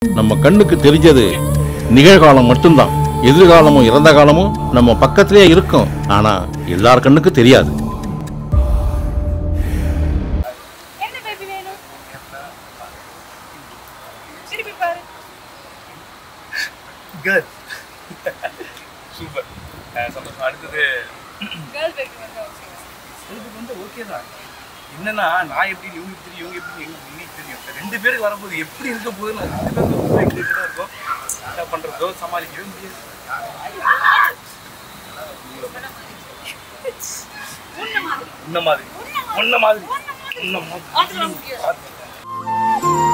நம்ம கண்ணுக்கு தெரிஞ்சது நிகழ்காலம் மட்டும்தான் எதிர்காலமும் இறந்த காலமும் நம்ம பக்கத்திலே இருக்கும் ஆனா எல்லார் கண்ணுக்கு தெரியாது என்ன பேபி வேணும் திருப்பி பாரு கேர்ள் சூப்பர் சந்தோஷம் அடுத்தது கேர்ள் பேபி வந்து okay. இதுக்கு வந்து ஓகே தான் என்னன்னா நான் எப்படி இவங்க தெரியும் இவங்க எப்படி எங்களுக்கு இன்னைக்கு தெரியும் ரெண்டு பேருக்கு வரும்போது எப்படி இருக்க போகுதுன்னு ரெண்டு பேருக்கு எப்படி இருக்கும் என்ன பண்றதோ சமாளிக்கவே முடியாது உன்ன மாதிரி உன்ன மாதிரி உன்ன மாதிரி அதெல்லாம் முடியாது.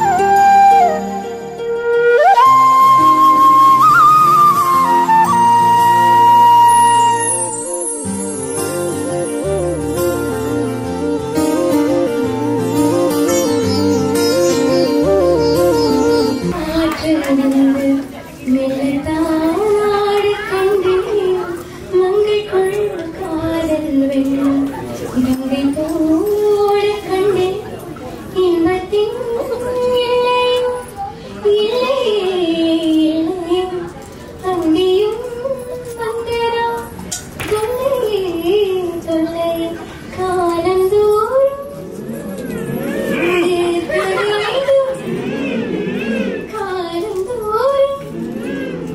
காலந்தோறும் காலந்தோறும்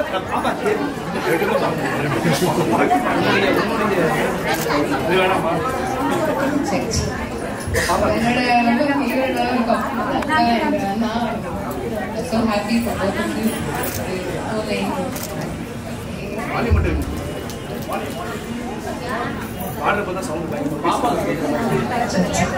இது வேணாமா என்னோட ரொம்ப ஃபேவரட்டாக இருக்கும் அக்கா எங்க அண்ணா so happy for both of you Vaali மட்டும் பாடுற பார்த்தா சவுண்ட் பயங்கரமா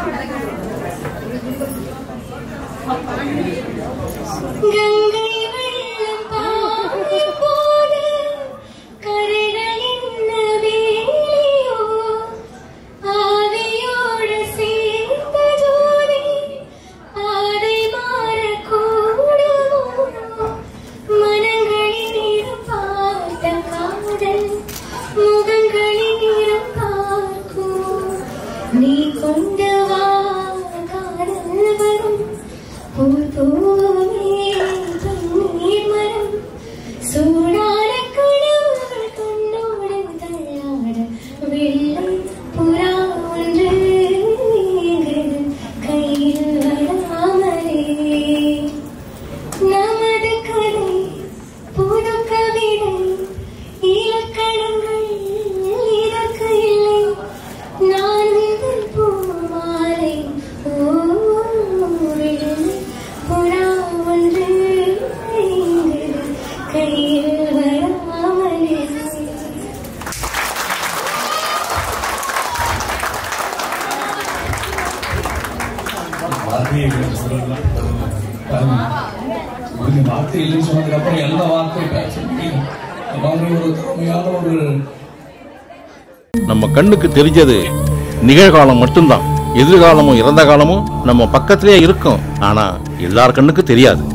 கங்கை வெள்ளம் பாடி போது கரைகள் என்ன வேலியோ ஆவியோடு சேர்ந்த ஜோதி பாதை மாறக்கூடுமோ மனங்களின் நிறம் பார்த்த காதல் முகங்களின் நிறம் பார்க்கும் நீ கொண்டு வா காதல் வரும் பூத்தோமே தண்ணீர் மரம் சூடான கனவுகள் தன்னோடு தள்ளாட வெள்ளை புறா ஒன்று எங்கள் கையில் வராமலே நமது கதை புது கவிதை இலக்கணங்கள் இதற்கு இல்லை நான் இதழ் பூமாலை ஓ வெள்ளை புறா ஒன்று எங்கள் கையில் வராமலே வார்த்தையை இல்லைன்னு சொல்லலாம். பாருங்க. உங்களுக்கு வார்த்தை இல்லைன்னு சொன்னதுக்கு அப்புறம் எல்லா வார்த்தை பேச முடியும் இந்த மாதிரி ஒரு திறமையான ஒரு நம்ம கண்ணுக்கு தெரிஞ்சது நிகழ்காலம் மட்டும்தான் எதிர்காலமும் இறந்த காலமும் நம்ம பக்கத்திலேயே இருக்கும் ஆனா எல்லார் கண்ணுக்கு தெரியாது